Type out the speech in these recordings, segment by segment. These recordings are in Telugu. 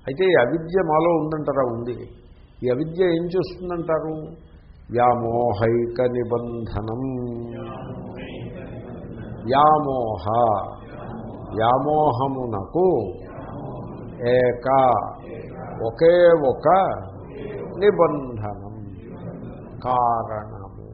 అయితే ఈ అవిద్య మాలో ఉందంటారా ఉంది ఈ అవిద్య ఏం చేస్తుందంటారు వ్యామోహైక నిబంధనం వ్యామోహ వ్యామోహమునకు ఏక ఒకే ఒక నిబంధనం కారణము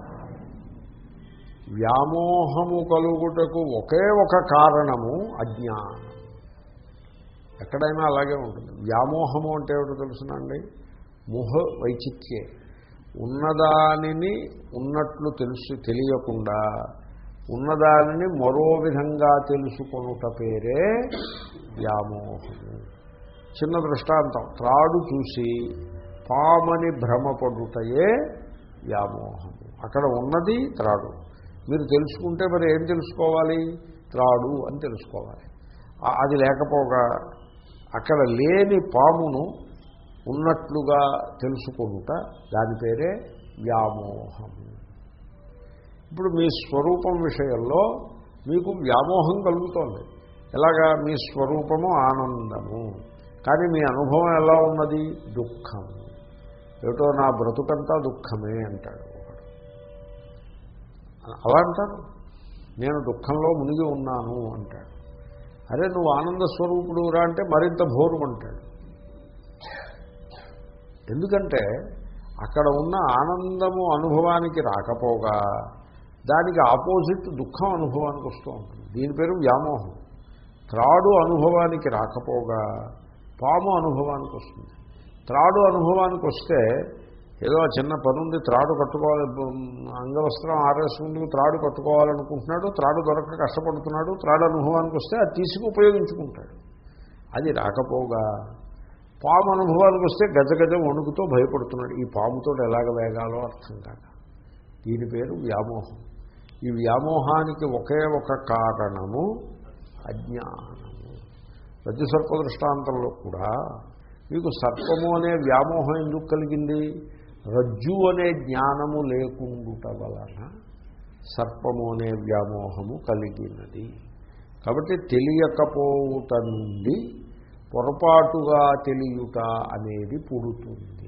వ్యామోహము కలుగుటకు ఒకే ఒక కారణము అజ్ఞానం ఎక్కడైనా అలాగే ఉంటుంది వ్యామోహము అంటే ఏమిటో తెలుసునండి ముహ వైచిత్యే ఉన్నదానిని ఉన్నట్లు తెలుసు తెలియకుండా ఉన్నదానిని మరో విధంగా తెలుసుకొనుట పేరే వ్యామోహము చిన్న దృష్టాంతం త్రాడు చూసి పామని భ్రమపడుటయే వ్యామోహము అక్కడ ఉన్నది త్రాడు మీరు తెలుసుకుంటే మరి ఏం తెలుసుకోవాలి త్రాడు అని తెలుసుకోవాలి ఆ- అది లేకపోగా అక్కడ లేని పామును ఉన్నట్లుగా తెలుసుకుంట దాని పేరే వ్యామోహము ఇప్పుడు మీ స్వరూపం విషయంలో మీకు వ్యామోహం కలుగుతోంది ఎలాగా మీ స్వరూపము ఆనందము కానీ మీ అనుభవం ఎలా ఉన్నది దుఃఖము ఏటో నా బ్రతుకంతా దుఃఖమే అంటాడు ఒకడు అలా అంటారు నేను దుఃఖంలో మునిగి ఉన్నాను అంటాడు అరే నువ్వు ఆనంద స్వరూపుడు రా అంటే మరింత భోరు అంటాడు ఎందుకంటే అక్కడ ఉన్న ఆనందము అనుభవానికి రాకపోగా దానికి ఆపోజిట్ దుఃఖం అనుభవానికి వస్తూ ఉంటుంది దీని పేరు వ్యామోహం త్రాడు అనుభవానికి రాకపోగా పాము అనుభవానికి వస్తుంది త్రాడు అనుభవానికి వస్తే ఏదో చిన్న పని ఉంది త్రాడు కట్టుకోవాలి అంగవస్త్రం ఆరేసుకుందుకు త్రాడు కట్టుకోవాలనుకుంటున్నాడు త్రాడు దొరక కష్టపడుతున్నాడు త్రాడు అనుభవానికి వస్తే అది తీసుకు ఉపయోగించుకుంటాడు అది రాకపోగా పాము అనుభవానికి వస్తే గజ గజ వణుకుతో భయపడుతున్నాడు ఈ పాముతో ఎలాగ వేగాలో అర్థం కాక దీని పేరు వ్యామోహం ఈ వ్యామోహానికి ఒకే ఒక కారణము అజ్ఞానము రజ్జు సర్ప దృష్టాంతంలో కూడా మీకు సర్పము అనే వ్యామోహం ఎందుకు కలిగింది రజ్జు అనే జ్ఞానము లేకుండుట వలన సర్పము అనే వ్యామోహము కలిగినది కాబట్టి తెలియకపోవుట నుండి పొరపాటుగా తెలియుట అనేది పుడుతుంది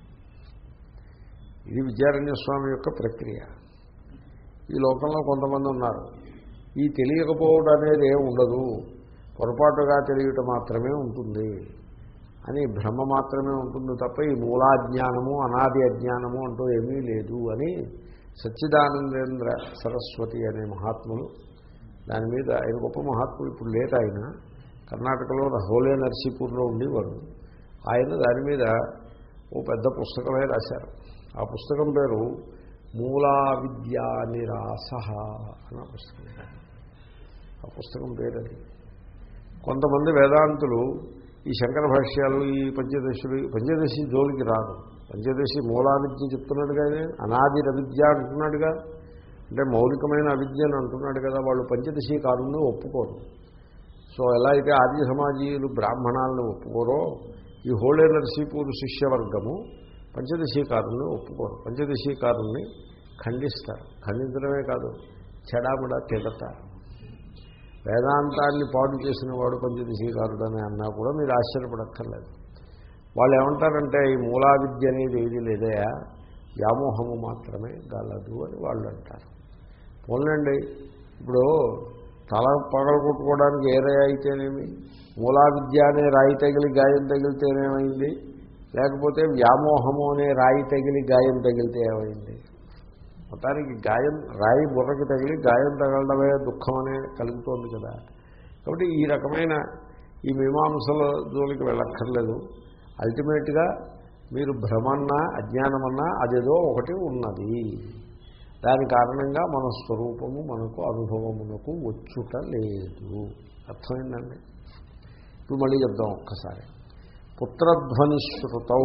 ఇది విద్యారణ్య స్వామి యొక్క ప్రక్రియ ఈ లోకంలో కొంతమంది ఉన్నారు ఈ తెలియకపోవడం అనేది ఏం ఉండదు పొరపాటుగా తెలియటం మాత్రమే ఉంటుంది అని భ్రమ మాత్రమే ఉంటుంది తప్ప ఈ మూలాజ్ఞానము అనాది అజ్ఞానము అంటూ ఏమీ లేదు అని సచ్చిదానందేంద్ర సరస్వతి అనే మహాత్ములు దాని మీద ఆయన గొప్ప మహాత్ములు ఇప్పుడు లేట్ ఆయన కర్ణాటకలో హోలే నర్సీపూర్లో ఉండేవారు ఆయన దాని మీద ఓ పెద్ద పుస్తకమే రాశారు ఆ పుస్తకం పేరు మూలా విద్యా నిరాస అన్న పుస్తకం ఆ పుస్తకం పేరు అది కొంతమంది వేదాంతులు ఈ శంకర భాష్యాలు ఈ పంచదశులు పంచదశి జోలికి రాదు పంచదశి మూలావిద్య చెప్తున్నాడుగా ఆయన అనాది అవిద్య అంటున్నాడుగా అంటే మౌలికమైన అవిద్య అని అంటున్నాడు కదా వాళ్ళు పంచదశి కారుణ్ణి ఒప్పుకోరు సో ఎలా అయితే ఆర్య సమాజీయులు బ్రాహ్మణాలను ఒప్పుకోరో ఈ హోళే నరసీపూర్ శిష్యవర్గము పంచదశీకారుల్ని ఒప్పుకోరు పంచదశీకారుల్ని ఖండిస్తారు ఖండించడమే కాదు చెడాముడా తిడతారు వేదాంతాన్ని పాడు చేసిన వాడు పంచదశీకారుడు అని అన్నా కూడా మీరు ఆశ్చర్యపడక్కర్లేదు వాళ్ళు ఏమంటారంటే ఈ మూలా విద్య అనేది ఏది లేదయా వ్యామోహము మాత్రమే గలదు అని వాళ్ళు అంటారు పోలండి ఇప్పుడు తల పగల కొట్టుకోవడానికి ఏ రాయి అయితేనేమి మూలా విద్య అనే రాయి తగిలి గాయం తగిలితేనేమైంది లేకపోతే వ్యామోహము అనే రాయి తగిలి గాయం తగిలితే ఏమైంది మొత్తానికి గాయం రాయి బుర్రకి తగిలి గాయం తగలడమే దుఃఖం అనే కలుగుతోంది కదా కాబట్టి ఈ రకమైన ఈ మీమాంసల జోలికి వెళ్ళక్కర్లేదు అల్టిమేట్గా మీరు భ్రమన్నా అజ్ఞానమన్నా అదేదో ఒకటి ఉన్నది దాని కారణంగా మన స్వరూపము మనకు అనుభవమునకు వచ్చుట లేదు అర్థమైందండి ఇప్పుడు మళ్ళీ చెప్దాం ఒక్కసారి పుత్రధ్వని శృతౌ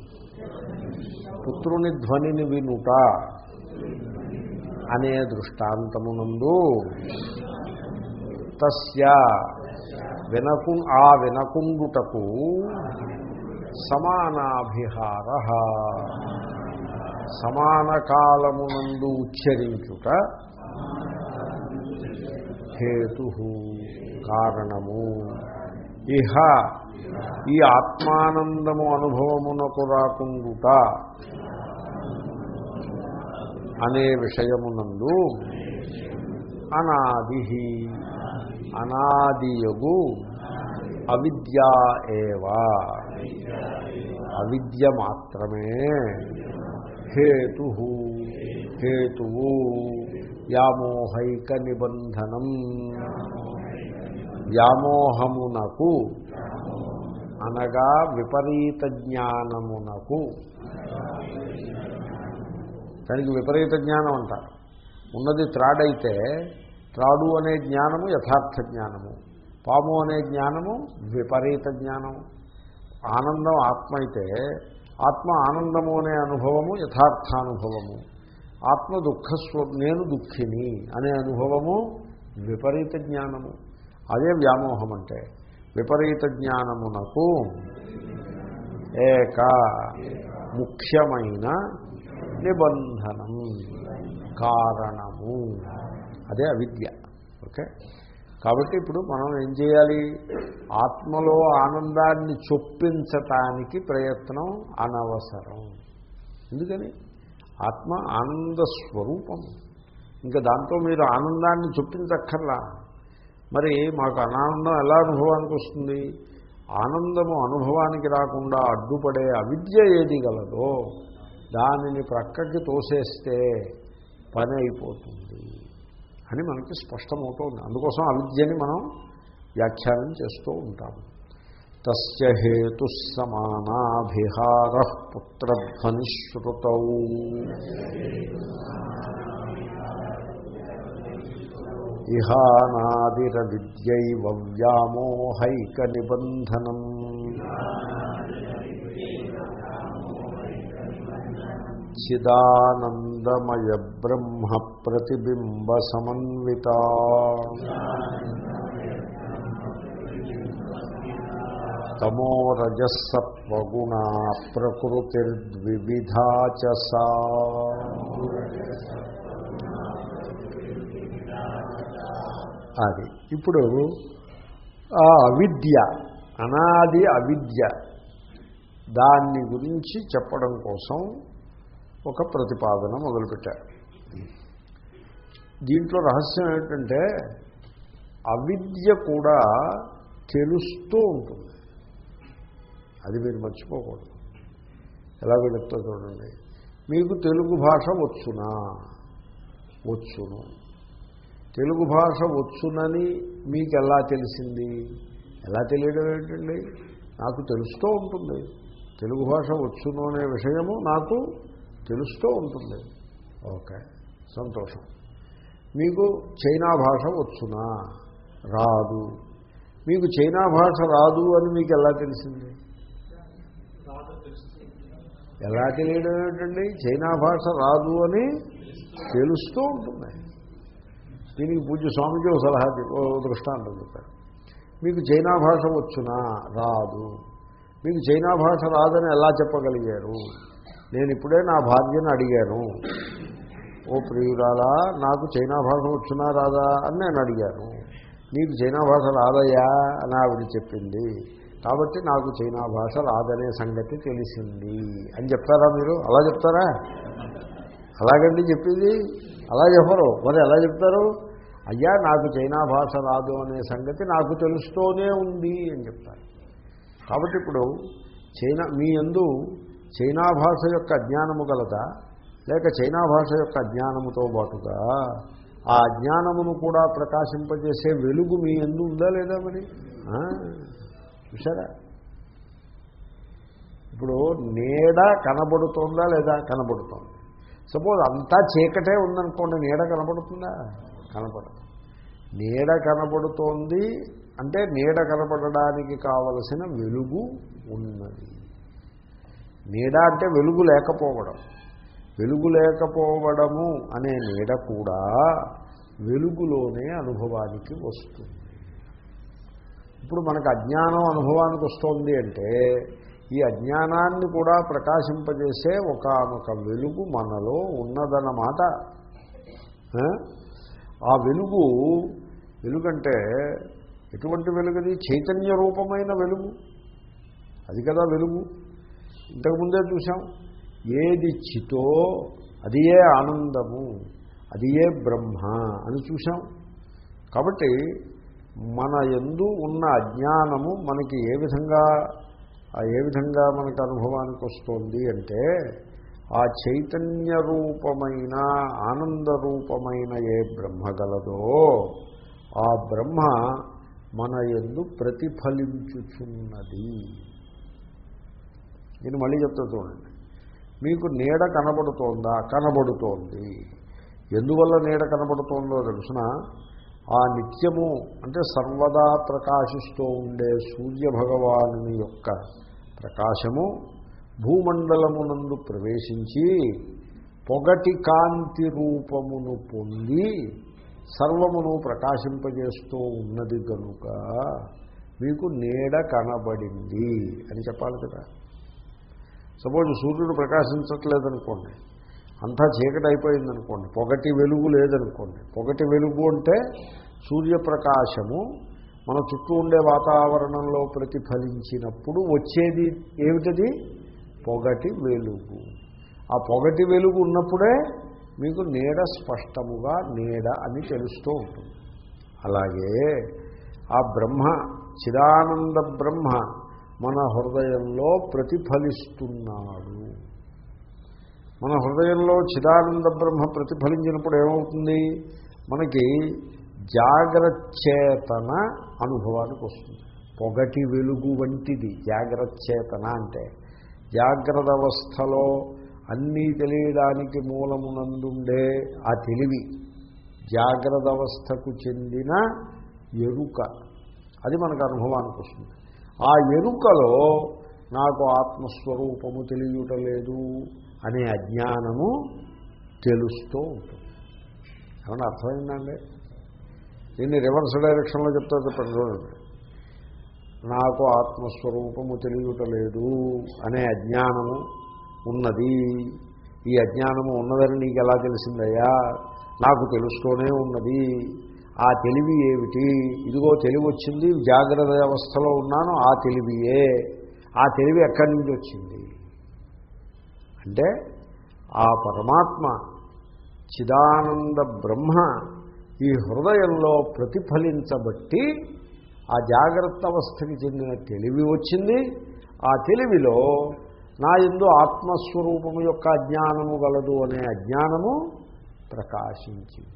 పుత్రుని ధ్వనిని వినుట అనే దృష్టాంతమునందు తస్య వినకు ఆ వినకుండుటకు సమానాభిహార సమాన కాలమునందు ఉచ్చరించుట హేతు కారణము ఇహ ఈ ఆత్మానందము అనుభవమునకు రాకుండుట అనే విషయమునందు అనాది అనాదియగు అవిద్యా ఏవా అవిద్య మాత్రమే హేతు హేతువు వ్యామోహైక నిబంధనం వ్యామోహమునకు అనగా విపరీత జ్ఞానమునకు దానికి విపరీత జ్ఞానం అంటారు ఉన్నది త్రాడైతే త్రాడు అనే జ్ఞానము యథార్థ జ్ఞానము పాము అనే జ్ఞానము విపరీత జ్ఞానము ఆనందం ఆత్మ అయితే ఆత్మ ఆనందము అనే అనుభవము యథార్థానుభవము ఆత్మ దుఃఖస్వ నేను దుఃఖిని అనే అనుభవము విపరీత జ్ఞానము అదే వ్యామోహం అంటే విపరీత జ్ఞానమునకు ఏక ముఖ్యమైన నిబంధనం కారణము అదే అవిద్య ఓకే కాబట్టి ఇప్పుడు మనం ఏం చేయాలి ఆత్మలో ఆనందాన్ని చొప్పించటానికి ప్రయత్నం అనవసరం ఎందుకని ఆత్మ ఆనంద స్వరూపం ఇంకా దాంతో మీరు ఆనందాన్ని చొప్పించక్కర్లా మరి మాకు అనానందం ఎలా అనుభవానికి వస్తుంది ఆనందము అనుభవానికి రాకుండా అడ్డుపడే అవిద్య ఏది గలదో దానిని ప్రక్కకి తోసేస్తే పని అయిపోతుంది అని మనకి స్పష్టమవుతోంది అందుకోసం అవిద్యని మనం వ్యాఖ్యానం చేస్తూ ఉంటాము తస్య హేతు సమానాభిహార పుత్రధ్వనిశ్రుత ఇహానాదిర విద్యైవ వ్యామోహైక నిబంధనం చిదానందమయ బ్రహ్మ ప్రతిబింబ సమన్విత తమో రజసత్వగుణా ప్రకృతిర్ద్విధా చ సా అది ఇప్పుడు ఆ అవిద్య అనాది అవిద్య దాన్ని గురించి చెప్పడం కోసం ఒక ప్రతిపాదన మొదలుపెట్టారు దీంట్లో రహస్యం ఏంటంటే అవిద్య కూడా తెలుస్తూ ఉంటుంది అది మీరు మర్చిపోకూడదు ఎలాగో చెప్తా చూడండి మీకు తెలుగు భాష వచ్చునా వచ్చును తెలుగు భాష వచ్చునని మీకు ఎలా తెలిసింది ఎలా తెలియడం ఏంటండి నాకు తెలుస్తూ ఉంటుంది తెలుగు భాష వచ్చును అనే విషయము నాకు తెలుస్తూ ఉంటుంది ఓకే సంతోషం మీకు చైనా భాష వచ్చునా రాదు మీకు చైనా భాష రాదు అని మీకు ఎలా తెలిసింది ఎలా తెలియడం ఏంటండి చైనా భాష రాదు అని తెలుస్తూ ఉంటుంది దీనికి పూజ్య స్వామికి ఓ సలహా చెప్ప- ఓ దృష్టాంతం చెప్పారు మీకు చైనా భాష వచ్చునా రాదు మీకు చైనా భాష రాదని ఎలా చెప్పగలిగారు నేను ఇప్పుడే నా భార్యను అడిగాను ఓ ప్రియురాలా నాకు చైనా భాష వచ్చునా రాదా అని నేను అడిగాను నీకు చైనా భాష రాదయ్యా అని ఆవిడ చెప్పింది కాబట్టి నాకు చైనా భాష రాదనే సంగతి తెలిసింది అని చెప్తారా మీరు అలా చెప్తారా అలాగండి చెప్పింది అలా చెప్పరు మరి ఎలా చెప్తారు అయ్యా నాకు చైనా భాష రాదు అనే సంగతి నాకు తెలుస్తూనే ఉంది అని చెప్తారు కాబట్టి ఇప్పుడు చైనా మీ ఎందు చైనా భాష యొక్క అజ్ఞానము గలదా లేక చైనా భాష యొక్క అజ్ఞానముతో పాటుగా ఆ అజ్ఞానమును కూడా ప్రకాశింపజేసే వెలుగు మీ ఎందు ఉందా లేదా మరి ఆ, చూసారా ఇప్పుడు నీడ కనబడుతోందా లేదా కనబడుతోంది సపోజ్ అంతా చీకటే ఉందనుకోండి నీడ కనబడుతుందా కనపడదు నీడ కనబడుతోంది అంటే నీడ కనపడడానికి కావలసిన వెలుగు ఉన్నది నీడ అంటే వెలుగు లేకపోవడం వెలుగు లేకపోవడము అనే నీడ కూడా వెలుగులోనే అనుభవానికి వస్తుంది ఇప్పుడు మనకు అజ్ఞానం అనుభవానికి వస్తుంది అంటే ఈ అజ్ఞానాన్ని కూడా ప్రకాశింపజేసే ఒకానొక వెలుగు మనలో ఉన్నదన్నమాట ఆ? ఆ వెలుగు వెలుగంటే ఎటువంటి వెలుగుది చైతన్య రూపమైన వెలుగు అది కదా వెలుగు ఇంతకుముందే చూసాం ఏది చితో అది ఏ ఆనందము అది ఏ బ్రహ్మ అని చూసాం కాబట్టి మన ఎందు ఉన్న అజ్ఞానము మనకి ఏ విధంగా ఆ ఏ విధంగా మనకు అనుభవానికి వస్తుంది అంటే ఆ చైతన్య రూపమైన ఆనంద రూపమైన ఏ బ్రహ్మ గలదో ఆ బ్రహ్మ మన ఎందు ప్రతిఫలించుచున్నది నేను మళ్ళీ చెప్తా చూడండి మీకు నీడ కనబడుతోందా కనబడుతోంది ఎందువల్ల నీడ కనబడుతోందో తెలుసిన ఆ నిత్యము అంటే సర్వదా ప్రకాశిస్తూ ఉండే సూర్య భగవాను యొక్క ప్రకాశము భూమండలమునందు ప్రవేశించి పొగటి కాంతి రూపమును పొంది సర్వమును ప్రకాశింపజేస్తూ ఉన్నది కనుక మీకు నీడ కనబడింది అని చెప్పాలి కదా సపోజ్ సూర్యుడు ప్రకాశించట్లేదనుకోండి అంతా చీకటి అయిపోయిందనుకోండి పొగటి వెలుగు లేదనుకోండి పొగటి వెలుగు అంటే సూర్యప్రకాశము మన చుట్టూ ఉండే వాతావరణంలో ప్రతిఫలించినప్పుడు వచ్చేది ఏమిటది పొగటి వెలుగు ఆ పొగటి వెలుగు ఉన్నప్పుడే మీకు నీడ స్పష్టముగా నీడ అని తెలుస్తూ ఉంటుంది అలాగే ఆ బ్రహ్మ చిదానంద బ్రహ్మ మన హృదయంలో ప్రతిఫలిస్తున్నాడు మన హృదయంలో చిదానంద బ్రహ్మ ప్రతిఫలించినప్పుడు ఏమవుతుంది మనకి జాగ్రచ్చేతన అనుభవానికి వస్తుంది పొగటి వెలుగు వంటిది జాగ్రచ్చేతన అంటే జాగ్రత్త అవస్థలో అన్నీ తెలియడానికి మూలమునందుండే ఆ తెలివి జాగ్రత్త అవస్థకు చెందిన ఎరుక అది మనకు అనుభవానికి వస్తుంది ఆ ఎరుకలో నాకు ఆత్మస్వరూపము తెలియటలేదు అనే అజ్ఞానము తెలుస్తూ ఉంటుంది ఏమన్నా అర్థమైందండి దీన్ని రివర్స్ డైరెక్షన్లో చెప్తా చెప్పండి చూడండి నాకు ఆత్మస్వరూపము తెలియటలేదు అనే అజ్ఞానము ఉన్నది ఈ అజ్ఞానము ఉన్నదని నీకు ఎలా తెలిసిందయ్యా నాకు తెలుస్తూనే ఉన్నది ఆ తెలివి ఏమిటి ఇదిగో తెలివి వచ్చింది జాగ్రత్త అవస్థలో ఉన్నాను ఆ తెలివియే ఆ తెలివి ఎక్కడి నుంచి వచ్చింది అంటే ఆ పరమాత్మ చిదానంద బ్రహ్మ ఈ హృదయంలో ప్రతిఫలించబట్టి ఆ జాగ్రత్త అవస్థకి చెందిన తెలివి వచ్చింది ఆ తెలివిలో నా ఎందు ఆత్మస్వరూపము యొక్క అజ్ఞానము గలదు అనే అజ్ఞానము ప్రకాశించింది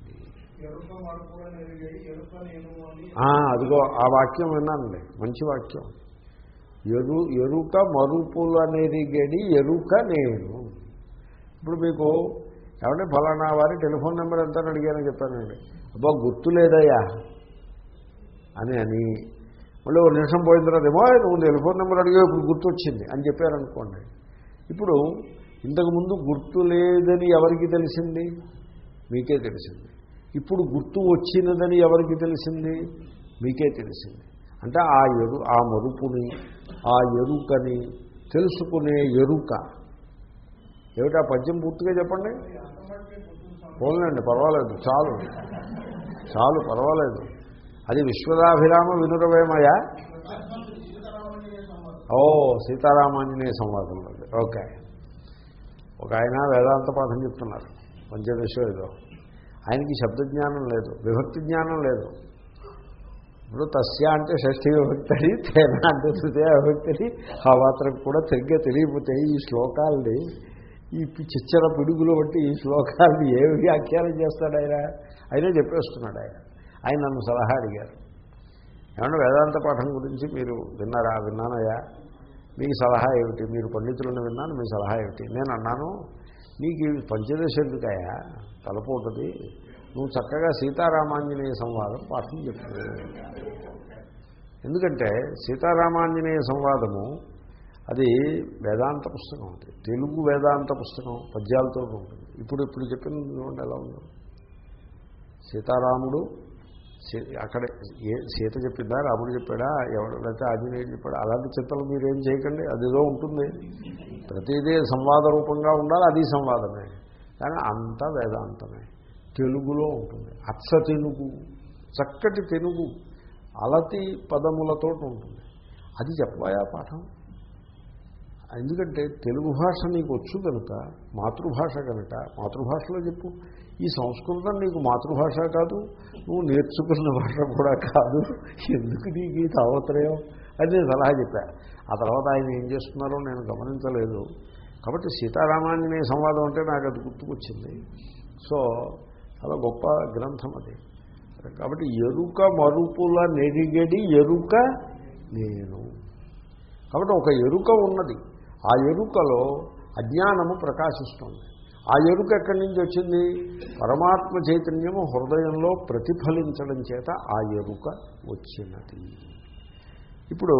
ఆ, అదిగో ఆ వాక్యం విన్నానండి మంచి వాక్యం ఎరు ఎరుక మరుపులనెరిగడి ఎరుక నేను ఇప్పుడు మీకు ఏమంటే ఫలానా వారి టెలిఫోన్ నెంబర్ ఎంత అని అడిగానని చెప్పానండి అబ్బా గుర్తు లేదయ్యా అని అని మళ్ళీ ఒక నిమిషం పోయిన తర్వాత ఏమో నువ్వు టెలిఫోన్ నెంబర్ అడిగా ఇప్పుడు గుర్తొచ్చింది అని చెప్పారనుకోండి ఇప్పుడు ఇంతకుముందు గుర్తు లేదని ఎవరికి తెలిసింది మీకే తెలిసింది ఇప్పుడు గుర్తు వచ్చినదని ఎవరికి తెలిసింది మీకే తెలిసింది అంటే ఆ ఎరు ఆ మరుపుని ఆ ఎరుకని తెలుసుకునే ఎరుక ఏమిటా పద్యం పూర్తిగా చెప్పండి పోలండి పర్వాలేదు చాలు చాలు పర్వాలేదు అది విశ్వదాభిరామ వినురవేమయ ఓ సీతారామాంజనేయ సంవాదంలో ఓకే ఒక ఆయన వేదాంత పాఠం చెప్తున్నారు పంచదశ ఏదో ఆయనకి శబ్దజ్ఞానం లేదు విభక్తి జ్ఞానం లేదు ఇప్పుడు తస్య అంటే షష్ఠీ విభక్తి తేన అంటే తృతీయ విభక్తి ఆ మాత్రం కూడా సరిగ్గా తెలియకపోతే ఈ శ్లోకాల్ని ఈ చిచ్చర పిడుగులు బట్టి ఈ శ్లోకాల్ని ఏ వ్యాఖ్యానం చేస్తాడు ఆయన ఆయనే చెప్పేస్తున్నాడు ఆయన ఆయన నన్ను సలహా అడిగారు ఏమన్నా వేదాంత పాఠం గురించి మీరు విన్నారా విన్నానయ్యా మీ సలహా ఏమిటి మీరు పండితులను విన్నాను మీ సలహా ఏమిటి నేను అన్నాను నీకు ఈ పంచదశ ఎందుకయ్యా తలపోతుంది నువ్వు చక్కగా సీతారామాంజనేయ సంవాదం పాఠం చెప్పు ఎందుకంటే సీతారామాంజనేయ సంవాదము అది వేదాంత పుస్తకం అది తెలుగు వేదాంత పుస్తకం పద్యాలతో ఉంటుంది ఇప్పుడు ఇప్పుడు చెప్పిన చూడండి ఎలా ఉందో సీతారాముడు సీ- అక్కడ ఏ సీత చెప్పిందా రాముడు చెప్పాడా ఎవడు లేకపోతే ఆంజనేయుడు చెప్పాడా అలాంటి చింతలు మీరేం చేయకండి అదేదో ఉంటుంది ప్రతిదీ సంవాద రూపంగా ఉండాలి అది సంవాదమే కానీ అంతా వేదాంతమే తెలుగులో ఉంటుంది అచ్చ తెలుగు చక్కటి తెలుగు అలతి పదములతో ఉంటుంది అది చెప్పాయా పాఠం ఎందుకంటే తెలుగు భాష నీకు వచ్చు కనుక మాతృభాష కనుక మాతృభాషలో చెప్పు ఈ సంస్కృతం నీకు మాతృభాష కాదు నువ్వు నేర్చుకున్న భాష కూడా కాదు ఎందుకు నీకు ఈ తావత్రయం అని నేను సలహా చెప్పా ఆ తర్వాత ఆయన ఏం చేస్తున్నారో నేను గమనించలేదు కాబట్టి సీతారామాంజనేయ సంవాదం అంటే నాకు అది గుర్తుకొచ్చింది సో చాలా గొప్ప గ్రంథం అది కాబట్టి ఎరుక మరుపుల నెరిగడి ఎరుక నేను కాబట్టి ఒక ఎరుక ఉన్నది ఆ ఎరుకలో అజ్ఞానము ప్రకాశిస్తుంది ఆ ఎరుక ఎక్కడి నుంచి వచ్చింది పరమాత్మ చైతన్యము హృదయంలో ప్రతిఫలించడం చేత ఆ ఎరుక వచ్చినది ఇప్పుడు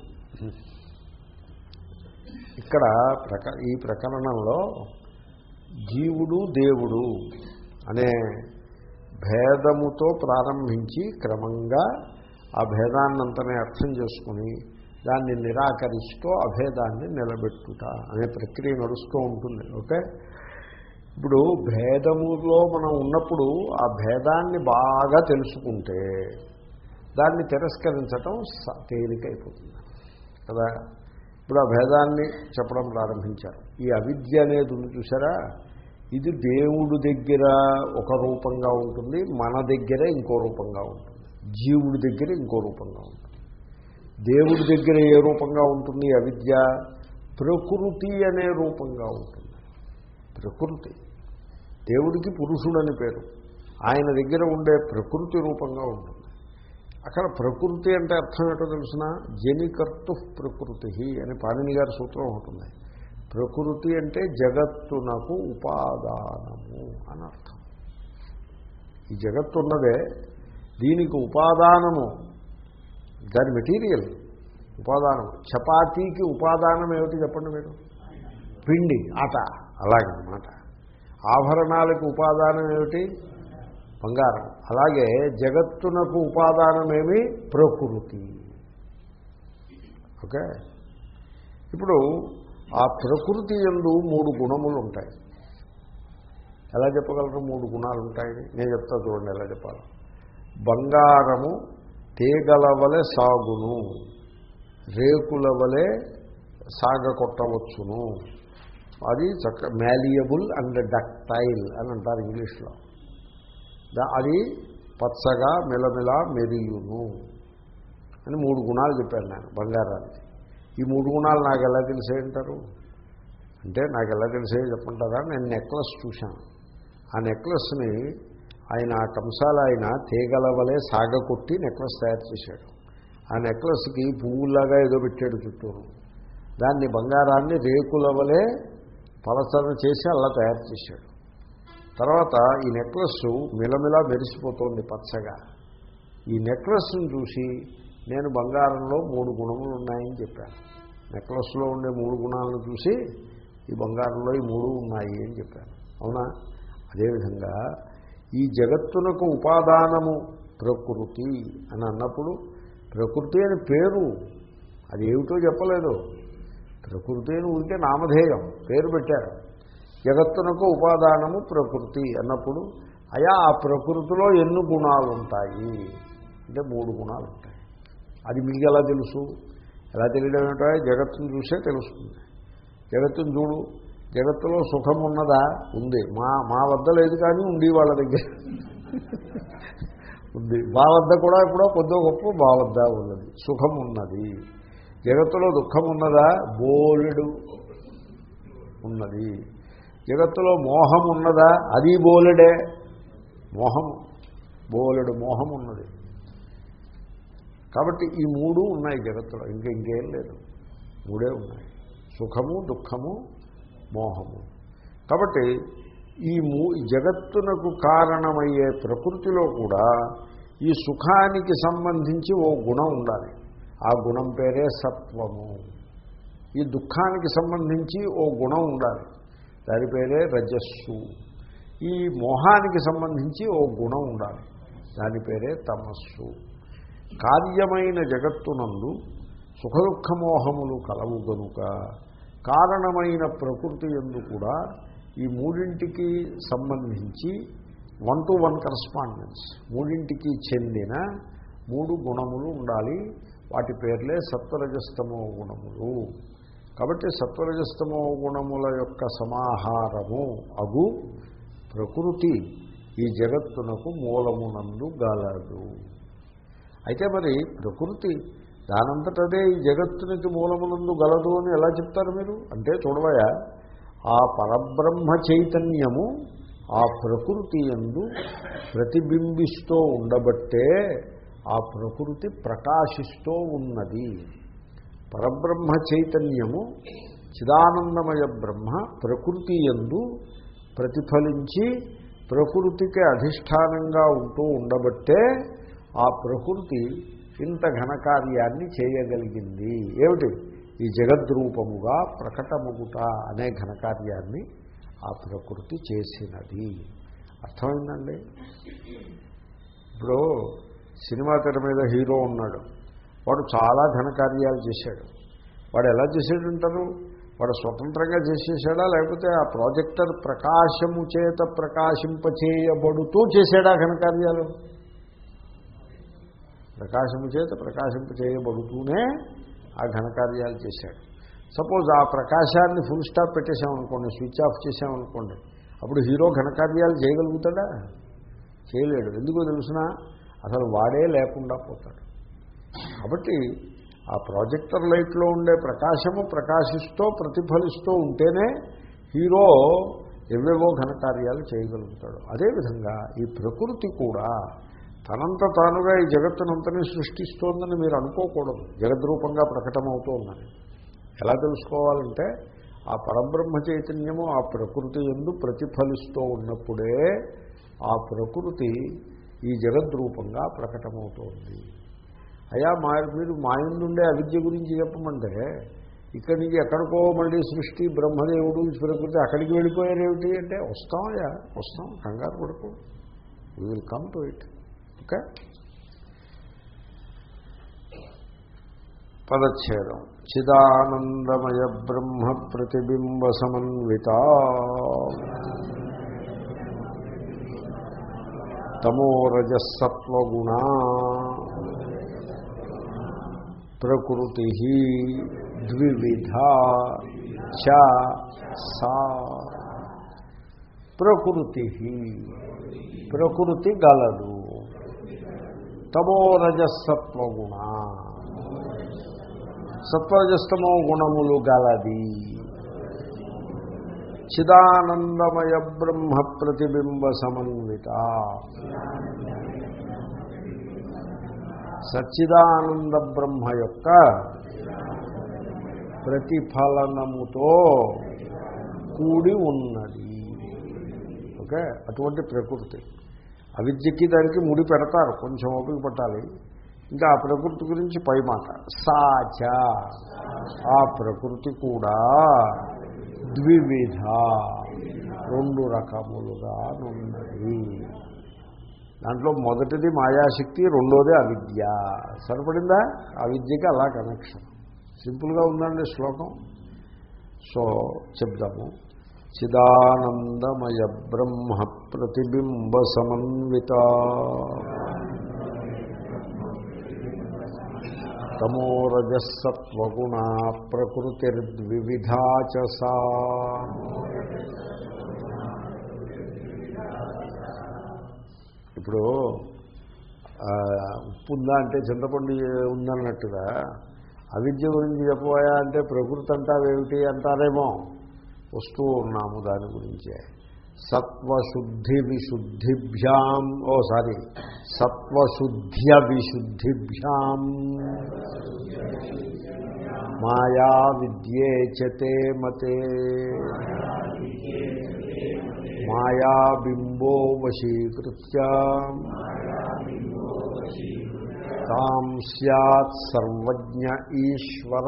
ఇక్కడ ప్రక ఈ ప్రకరణంలో జీవుడు దేవుడు అనే భేదముతో ప్రారంభించి క్రమంగా ఆ భేదాన్నంతనే అర్థం చేసుకుని దాన్ని నిరాకరిస్తూ అభేదాన్ని నిలబెట్టుట అనే ప్రక్రియ నడుస్తూ ఉంటుంది ఓకే ఇప్పుడు భేదములో మనం ఉన్నప్పుడు ఆ భేదాన్ని బాగా తెలుసుకుంటే దాన్ని తిరస్కరించటం స- తేలికైపోతుంది కదా ఇప్పుడు ఆ భేదాన్ని చెప్పడం ప్రారంభించారు ఈ అవిద్య అనేది ఉంది చూసారా ఇది దేవుడు దగ్గర ఒక రూపంగా ఉంటుంది మన దగ్గర ఇంకో రూపంగా ఉంటుంది జీవుడి దగ్గర ఇంకో రూపంగా ఉంటుంది దేవుడి దగ్గర ఏ రూపంగా ఉంటుంది ఈ అవిద్య ప్రకృతి అనే రూపంగా ఉంటుంది ప్రకృతి దేవుడికి పురుషుడని పేరు ఆయన దగ్గర ఉండే ప్రకృతి రూపంగా ఉంటుంది అక్కడ ప్రకృతి అంటే అర్థం ఏంటో తెలుసిన జనికర్తు ప్రకృతి అని పాణిని గారి సూత్రం ఒకటి ఉంది ప్రకృతి అంటే జగత్తునకు ఉపాదానము అని అర్థం ఈ జగత్తు ఉన్నదే దీనికి ఉపాదానము దాని మెటీరియల్ ఉపాదానం చపాతీకి ఉపాదానం ఏమిటి చెప్పండి మీరు పిండి ఆట అలాగనమాట ఆభరణాలకు ఉపాదానం ఏమిటి బంగారం అలాగే జగత్తునకు ఉపాదానమేమి ప్రకృతి ఓకే ఇప్పుడు ఆ ప్రకృతి ఎందు మూడు గుణములు ఉంటాయి ఎలా చెప్పగలరు మూడు గుణాలు ఉంటాయని నేను చెప్తా చూడండి ఎలా చెప్పాలి బంగారము తీగల వలె సాగును రేకుల వలె సాగ కొట్టవచ్చును అది చక్క మ్యాలియబుల్ అండ్ డక్టైల్ అని అంటారు ఇంగ్లీష్లో దా- అది పచ్చగా మెలమెల మెరియును అని మూడు గుణాలు చెప్పాను నేను బంగారానికి ఈ మూడు గుణాలు నాకు ఎలా తెలిసే అంటారు అంటే నాకు ఎలా తెలిసే చెప్పంటారా నేను నెక్లెస్ చూశాను ఆ నెక్లెస్ని ఆయన ఆ కంసాల ఆయన తీగల వలె సాగకొట్టి నెక్లెస్ తయారు చేశాడు ఆ నెక్లెస్కి పువ్వులాగా ఏదో పెట్టాడు చుట్టూరు దాన్ని బంగారాన్ని రేకుల వలె పలసన చేసి అలా తయారు చేశాడు తర్వాత ఈ నెక్లెస్ మిలమిలా మెరిసిపోతోంది పచ్చగా ఈ నెక్లెస్ను చూసి నేను బంగారంలో మూడు గుణములు ఉన్నాయని చెప్పాను నెక్లెస్లో ఉండే మూడు గుణాలను చూసి ఈ బంగారంలో ఈ మూడు ఉన్నాయి అని చెప్పాను అవునా అదేవిధంగా ఈ జగత్తునకు ఉపాదానము ప్రకృతి అని అన్నప్పుడు ప్రకృతి అని పేరు అది ఏమిటో చెప్పలేదు ప్రకృతి అని ఉంటే నామధేయం పేరు పెట్టారు జగత్తునకు ఉపాదానము ప్రకృతి అన్నప్పుడు అయా ఆ ప్రకృతిలో ఎన్ని గుణాలు ఉంటాయి అంటే మూడు గుణాలు ఉంటాయి అది మీకు ఎలా తెలుసు ఎలా తెలియడం ఏమిటో జగత్తును చూసే తెలుస్తుంది జగత్తును చూడు జగత్తులో సుఖం ఉన్నదా ఉంది మా మా వద్ద లేదు కానీ ఉంది వాళ్ళ దగ్గర ఉంది మా వద్ద కూడా కూడా కొద్ది గొప్ప మా వద్ద ఉన్నది సుఖం ఉన్నది జగత్తులో దుఃఖం ఉన్నదా బోలెడు ఉన్నది జగత్తులో మోహం ఉన్నదా అది బోలెడే మోహము బోలెడు మోహం ఉన్నది కాబట్టి ఈ మూడు ఉన్నాయి జగత్తులో ఇంకా ఇంకేం లేదు మూడే ఉన్నాయి సుఖము దుఃఖము మోహము కాబట్టి ఈ మూ ఈ జగత్తునకు కారణమయ్యే ప్రకృతిలో కూడా ఈ సుఖానికి సంబంధించి ఓ గుణం ఉండాలి ఆ గుణం పేరే సత్వము ఈ దుఃఖానికి సంబంధించి ఓ గుణం ఉండాలి దాని పేరే రజస్సు ఈ మోహానికి సంబంధించి ఓ గుణం ఉండాలి దాని పేరే తమస్సు కార్యమైన జగత్తునందు సుఖదుఖమోహములు కలవు గనుక కారణమైన ప్రకృతి ఎందు కూడా ఈ మూడింటికి సంబంధించి వన్ టు వన్ కరస్పాండెన్స్ మూడింటికి చెందిన మూడు గుణములు ఉండాలి వాటి పేర్లే సత్వరజస్తమో గుణములు కాబట్టి సత్వరజస్తమో గుణముల యొక్క సమాహారము అగు ప్రకృతి ఈ జగత్తునకు మూలమునందు గలదు అయితే మరి ప్రకృతి దానంతటదే ఈ జగత్తునికి మూలమునందు గలదు అని ఎలా చెప్తారు మీరు అంటే చూడవయా ఆ పరబ్రహ్మ చైతన్యము ఆ ప్రకృతి ఎందు ప్రతిబింబిస్తూ ఉండబట్టే ఆ ప్రకృతి ప్రకాశిస్తూ ఉన్నది పరబ్రహ్మ చైతన్యము చిదానందమయ బ్రహ్మ ప్రకృతి ఎందు ప్రతిఫలించి ప్రకృతికి అధిష్టానంగా ఉంటూ ఉండబట్టే ఆ ప్రకృతి ఇంత ఘనకార్యాన్ని చేయగలిగింది ఏమిటి ఈ జగద్రూపముగా ప్రకటముగుట అనే ఘనకార్యాన్ని ఆ ప్రకృతి చేసినది అర్థమైందండి ఇప్పుడు సినిమా తెర మీద హీరో ఉన్నాడు వాడు చాలా ఘనకార్యాలు చేశాడు వాడు ఎలా చేసాడంటారు వాడు స్వతంత్రంగా చేసేసాడా లేకపోతే ఆ ప్రాజెక్టర్ ప్రకాశము చేత ప్రకాశింపచేయబడుతూ చేశాడా ఘనకార్యాలు ప్రకాశము చేత ప్రకాశింపచేయబడుతూనే ఆ ఘనకార్యాలు చేశాడు సపోజ్ ఆ ప్రకాశాన్ని ఫుల్ స్టాప్ పెట్టేశామనుకోండి స్విచ్ ఆఫ్ చేసామనుకోండి అప్పుడు హీరో ఘనకార్యాలు చేయగలుగుతాడా చేయలేడు ఎందుకో తెలుసిన అసలు వాడే లేకుండా పోతాడు కాబట్టి ఆ ప్రాజెక్టర్ లైట్లో ఉండే ప్రకాశము ప్రకాశిస్తూ ప్రతిఫలిస్తూ ఉంటేనే హీరో ఎవేవో ఘనకార్యాలు చేయగలుగుతాడు అదేవిధంగా ఈ ప్రకృతి కూడా తనంత తానుగా ఈ జగత్తునంతని సృష్టిస్తోందని మీరు అనుకోకూడదు జగద్రూపంగా ప్రకటమవుతూ ఉన్నది ఎలా తెలుసుకోవాలంటే ఆ పరబ్రహ్మ చైతన్యము ఆ ప్రకృతి ఎందు ప్రతిఫలిస్తూ ఉన్నప్పుడే ఆ ప్రకృతి ఈ జగద్రూపంగా ప్రకటమవుతోంది అయా మా మీరు మాయందుండే అవిద్య గురించి చెప్పమంటే ఇక్కడి నుంచి ఎక్కడికో మళ్ళీ సృష్టి బ్రహ్మదేవుడు ప్రకృతి అక్కడికి వెళ్ళిపోయారేమిటి అంటే వస్తామయ్యా వస్తాం కంగారు పడుకో we will come to it okay పదచ్ఛేదం చిదానందమయ బ్రహ్మ ప్రతిబింబ సమన్విత తమోరజసత్వగుణ ప్రకృతి ద్వివిధ చ సా ప్రకృతి ప్రకృతి గలదు తమోరజసత్వగుణ సత్వరజస్తమో గుణములు గలది చిదానందమయ బ్రహ్మ ప్రతిబింబ సమన్విత సచ్చిదానంద బ్రహ్మ యొక్క ప్రతిఫలనముతో కూడి ఉన్నది ఓకే అటువంటి ప్రకృతి అవిద్యకి దానికి ముడి పెడతారు కొంచెం ఓపిక పట్టాలి ఇంకా ఆ ప్రకృతి గురించి పై మాట సాచ ఆ ప్రకృతి కూడా ద్వివిధ రెండు రకములుగా ఉన్నది దాంట్లో మొదటిది మాయాశక్తి రెండోది అవిద్య సరిపడిందా అవిద్యకి అలా కనెక్షన్ సింపుల్గా ఉందండి శ్లోకం సో చెప్దాము చిదానందమయ బ్రహ్మ ప్రతిబింబ సమన్విత తమోరజసత్వగుణ ప్రకృతిర్ద్విధా చ సా ఇప్పుడు ఆ, ఉప్పు ఉందా అంటే చింతపండు ఉందన్నట్టుగా అవిద్య గురించి చెప్పబోయా అంటే ప్రకృతి అంటావేమిటి అంటారేమో వస్తూ ఉన్నాము దాని గురించే సత్వశుద్ధి విశుద్ధిభ్యాం ఓ సారీ సత్వశుద్ధ్య విశుద్ధిభ్యాం మాయా విద్యే చతే మతే మాయాబింబో వశీకృత్య తాం సత్ సర్వజ్ఞ ఈశ్వర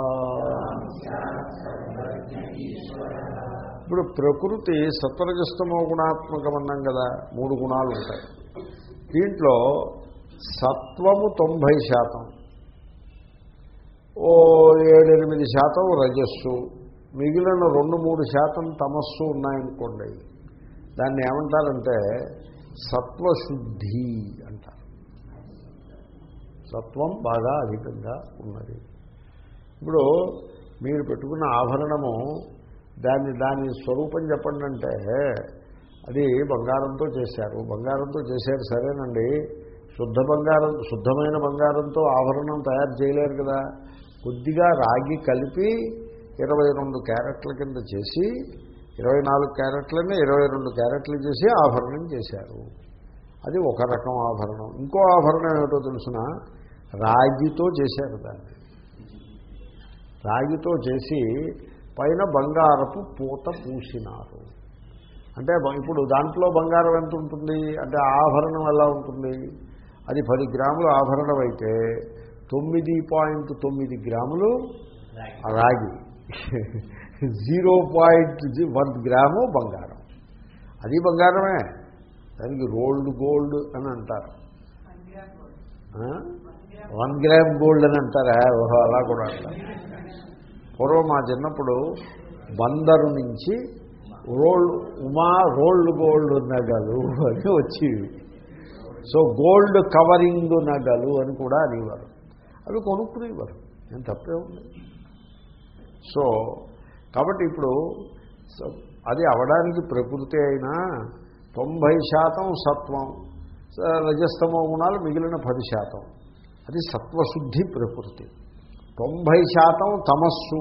ఇప్పుడు ప్రకృతి సత్వరజస్తమో గుణాత్మకమన్నాం కదా మూడు గుణాలు ఉంటాయి దీంట్లో సత్వము తొంభై శాతం ఓ ఏడెనిమిది శాతం రజస్సు మిగిలిన రెండు మూడు శాతం తమస్సు ఉన్నాయనుకోండి దాన్ని ఏమంటారంటే సత్వశుద్ధి అంటారు సత్వం బాగా అధికంగా ఉన్నది ఇప్పుడు మీరు పెట్టుకున్న ఆభరణము దాన్ని దాని స్వరూపం చెప్పండి అంటే అది బంగారంతో చేశారు బంగారంతో చేశారు సరేనండి శుద్ధ బంగారం శుద్ధమైన బంగారంతో ఆభరణం తయారు చేయలేరు కదా కొద్దిగా రాగి కలిపి ఇరవై రెండు క్యారెట్ల కింద చేసి ఇరవై నాలుగు క్యారెట్లని ఇరవై రెండు క్యారెట్లు చేసి ఆభరణం చేశారు అది ఒక రకం ఆభరణం ఇంకో ఆభరణం ఏమిటో తెలుసిన రాగితో చేశారు దాన్ని రాగితో చేసి పైన బంగారపు పూత పూసినారు అంటే బ- ఇప్పుడు దాంట్లో బంగారం ఎంత ఉంటుంది అంటే ఆభరణం ఎలా ఉంటుంది అది పది గ్రాములు ఆభరణం అయితే తొమ్మిది పాయింట్ తొమ్మిది గ్రాములు రాగి జీరో పాయింట్ వన్ గ్రాము బంగారం అది బంగారమే దానికి రోల్డ్ గోల్డ్ అని అంటారు ఆ? వన్ గ్రామ్ గోల్డ్ అని అంటారా ఓహో అలా కూడా అంటారు పూర్వం మా చిన్నప్పుడు బందరు నుంచి రోల్డ్ ఉమా రోల్డ్ గోల్డ్ నగలు అని వచ్చేవి సో గోల్డ్ కవరింగ్ నగలు అని కూడా అనేవారు అవి కొనుక్కునేవారు నేను తప్పే ఉంది సో కాబట్టి ఇప్పుడు స- అది అవడానికి ప్రకృతి అయినా తొంభై శాతం సత్వం స- రజస్తమో గుణాలు మిగిలిన పది శాతం అది సత్వశుద్ధి ప్రకృతి తొంభై శాతం తమస్సు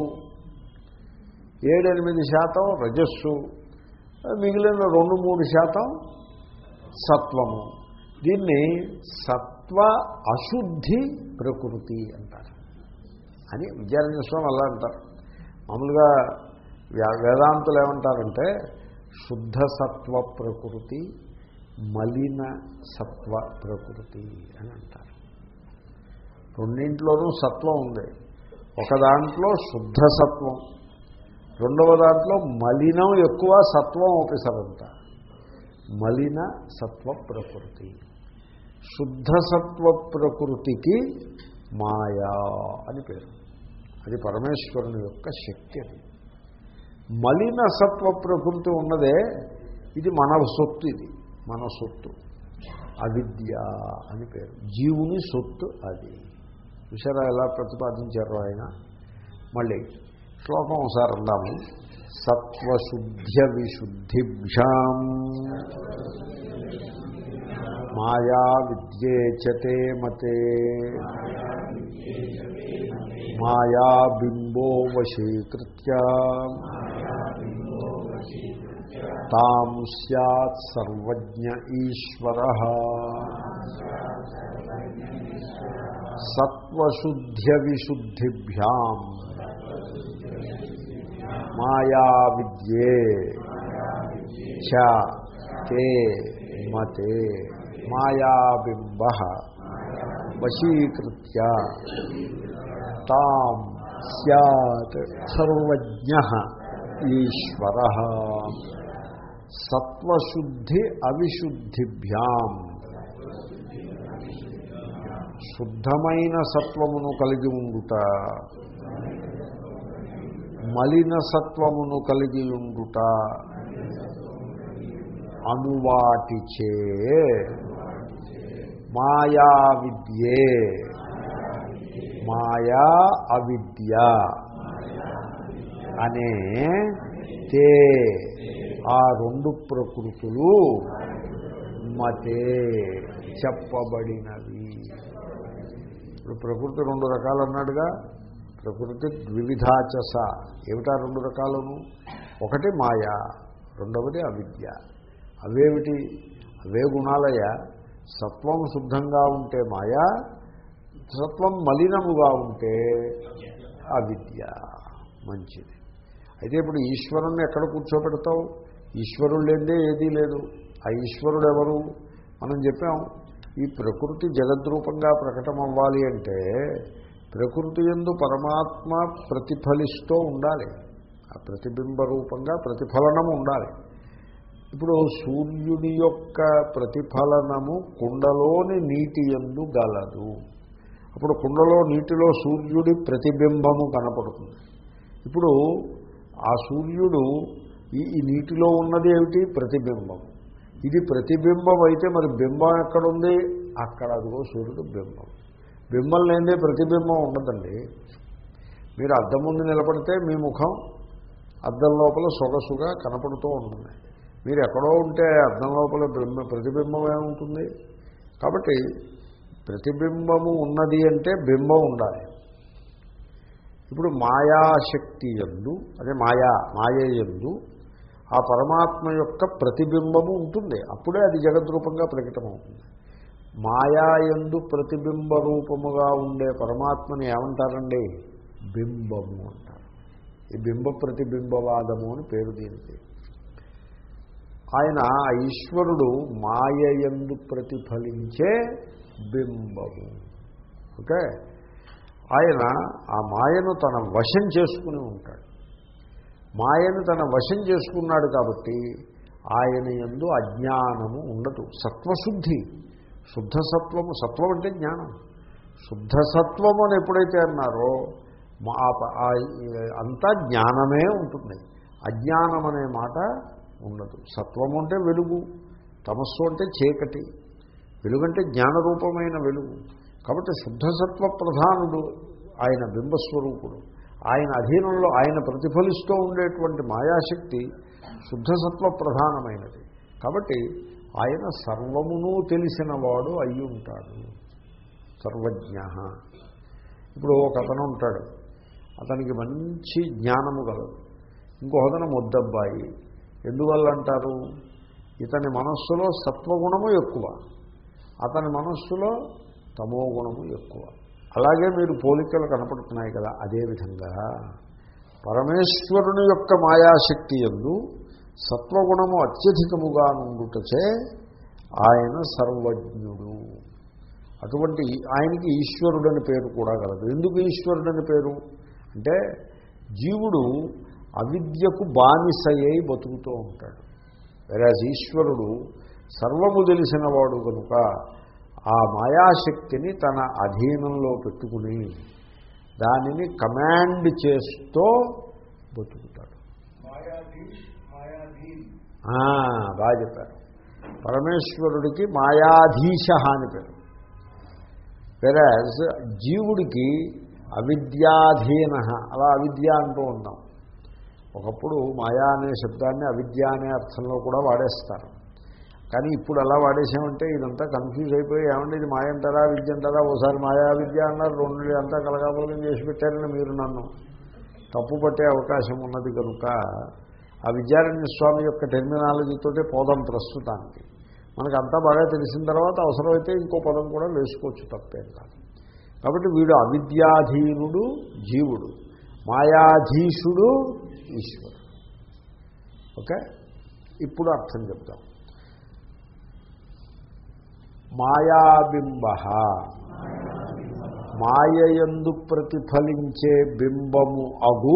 ఏడెనిమిది శాతం రజస్సు మిగిలిన రెండు మూడు శాతం సత్వము దీన్ని సత్వ అశుద్ధి ప్రకృతి అంటారు అని విద్యారణ్య స్వామి అలా అంటారు మామూలుగా వ్యా- వేదాంతులు ఏమంటారంటే శుద్ధ సత్వ ప్రకృతి మలిన సత్వ ప్రకృతి అని అంటారు రెండింటిలోనూ సత్వం ఉంది ఒక దాంట్లో శుద్ధ సత్వం రెండవ దాంట్లో మలినం ఎక్కువ సత్వం ఒకసారంతా మలిన సత్వ ప్రకృతి శుద్ధ సత్వ ప్రకృతికి మాయా అని పేరు అది పరమేశ్వరుని యొక్క శక్తి అది మలిన సత్వ ప్రకృతి ఉన్నదే ఇది మన సొత్తు ఇది మన సొత్తు అవిద్య అని పేరు జీవుని సొత్తు అది చూసారా ఎలా ప్రతిపాదించారు ఆయన మళ్ళీ శ్లోకం ఒకసారి అందాము సత్వశుద్ధ్య విశుద్ధిభ్యాం మాయా విద్యేచతే మతే మాయా బింబో వశీకృత్య తాం సత్ సర్వజ్ఞ ఈశ్వర సత్వశుద్ధ్య విశుద్ధిభ్యాం మాయా విద్యే చ తే మతే మాయాబింబ వశీకృత్య తాం సత్ సర్వజ్ఞ ఈశ్వర సత్వశుద్ధి అవిశుద్ధిభ్యాం శుద్ధమైన సత్వమును కలిగి ఉండుట మలిన సత్వమును కలిగి ఉండుట అనువాటిచే మాయా విద్యే మాయా అవిద్య అనే తే ఆ రెండు ప్రకృతులు మతే చెప్పబడినవి ఇప్పుడు ప్రకృతి రెండు రకాలు అన్నాడుగా ప్రకృతి ద్వివిధాచస ఏమిటా రెండు రకాలను ఒకటి మాయా రెండవది అవిద్య అవేమిటి అవే గుణాలయ సత్వం శుద్ధంగా ఉంటే మాయా సత్వం మలినముగా ఉంటే అవిద్య మంచిది అయితే ఇప్పుడు ఈశ్వరుణ్ణి ఎక్కడ కూర్చోబెడతావు ఈశ్వరుడు లేదే ఏదీ లేదు ఆ ఈశ్వరుడు ఎవరు మనం చెప్పాం ఈ ప్రకృతి జగద్రూపంగా ప్రకటన అవ్వాలి అంటే ప్రకృతి ఎందు పరమాత్మ ప్రతిఫలిస్తూ ఉండాలి ఆ ప్రతిబింబ రూపంగా ప్రతిఫలనము ఉండాలి ఇప్పుడు సూర్యుని యొక్క ప్రతిఫలనము కుండలోని నీటి ఎందు గలదు అప్పుడు కుండలో నీటిలో సూర్యుడి ప్రతిబింబము కనపడుతుంది ఇప్పుడు ఆ సూర్యుడు ఈ ఈ నీటిలో ఉన్నది ఏమిటి ప్రతిబింబం ఇది ప్రతిబింబం అయితే మరి బింబం ఎక్కడుంది అక్కడ అదిగో సూర్యుడు బింబం బింబం లేదే ప్రతిబింబం ఉండదండి మీరు అద్దం ముందు నిలబడితే మీ ముఖం అద్దం లోపల సొగసుగా కనపడుతూ ఉంటుంది మీరు ఎక్కడో ఉంటే అద్దం లోపల బ్రహ్మ ప్రతిబింబం ఏముంటుంది కాబట్టి ప్రతిబింబము ఉన్నది అంటే బింబం ఉండాలి ఇప్పుడు మాయాశక్తి ఎందు అదే మాయా మాయ ఎందు ఆ పరమాత్మ యొక్క ప్రతిబింబము ఉంటుంది అప్పుడే అది జగద్రూపంగా ప్రకటమవుతుంది మాయా ఎందు ప్రతిబింబ రూపముగా ఉండే పరమాత్మని ఏమంటారండి బింబము అంటారు ఈ బింబ ప్రతిబింబవాదము అని పేరు దీనికి ఆయన ఆ ఈశ్వరుడు మాయ ఎందు ప్రతిఫలించే బింబము ఓకే ఆయన ఆ మాయను తన వశం చేసుకుని ఉంటాడు మాయను తన వశం చేసుకున్నాడు కాబట్టి ఆయన ఎందు అజ్ఞానము ఉండదు సత్వశుద్ధి శుద్ధ సత్వము సత్వం అంటే జ్ఞానం శుద్ధ సత్వము అని ఎప్పుడైతే అన్నారో మా- ఆ- ఆ- అంతా జ్ఞానమే ఉంటుంది అజ్ఞానం అనే మాట ఉండదు సత్వము అంటే వెలుగు తమస్సు అంటే చీకటి వెలుగంటే జ్ఞానరూపమైన వెలుగు కాబట్టి శుద్ధ సత్వ ప్రధానుడు ఆయన బింబస్వరూపుడు ఆయన అధీనంలో ఆయన ప్రతిఫలిస్తూ ఉండేటువంటి మాయాశక్తి శుద్ధ సత్వ ప్రధానమైనది కాబట్టి ఆయన సర్వమును తెలిసినవాడు అయి ఉంటాడు సర్వజ్ఞ ఇప్పుడు ఒక అతను ఉంటాడు అతనికి మంచి జ్ఞానము గలదు ఇంకొకతను ముద్దబ్బాయి ఎందువల్ల అంటారు ఇతని మనస్సులో సత్వగుణము ఎక్కువ అతని మనస్సులో తమో గుణము ఎక్కువ అలాగే మీరు పోలికలు కనపడుతున్నాయి కదా అదేవిధంగా పరమేశ్వరుని యొక్క మాయాశక్తి ఎందు సత్వగుణము అత్యధికముగా నుండుటచే ఆయన సర్వజ్ఞుడు అటువంటి ఆయనకి ఈశ్వరుడని పేరు కూడా కలదు ఎందుకు ఈశ్వరుడని పేరు అంటే జీవుడు అవిద్యకు బానిసయ్యి బతుకుతూ ఉంటాడు వెరాజ్ ఈశ్వరుడు సర్వము తెలిసినవాడు కనుక ఆ మాయాశక్తిని తన అధీనంలో పెట్టుకుని దానిని కమాండ్ చేస్తూ బతుకుతాడు ఆ, బాగా చెప్పారు పరమేశ్వరుడికి మాయాధీశ అని పేరు వెరాజ్ జీవుడికి అవిద్యాధీన అలా అవిద్య అంటూ ఉంటాం ఒకప్పుడు మాయా అనే శబ్దాన్ని అవిద్య అనే అర్థంలో కూడా వాడేస్తారు కానీ ఇప్పుడు అలా వాడేసామంటే ఇదంతా కన్ఫ్యూజ్ అయిపోయి ఏమంటే ఇది మాయ అంటారా విద్య అంటారా ఓసారి మాయా విద్య అన్నారు రెండు అంతా కలగాపలకం చేసి పెట్టారని మీరు నన్ను తప్పు పట్టే అవకాశం ఉన్నది కనుక ఆ విద్యారణ్య స్వామి యొక్క టెర్మినాలజీతోటే పోదాం ప్రస్తుతానికి మనకు అంతా బాగా తెలిసిన తర్వాత అవసరమైతే ఇంకో పదం కూడా వేసుకోవచ్చు తప్పేం కాదు కాబట్టి వీడు అవిద్యాధీనుడు జీవుడు మాయాధీశుడు ఈశ్వరుడు ఓకే ఇప్పుడు అర్థం చెప్తాం మాయాబింబ మాయయందు ప్రతిఫలించే బింబము అగు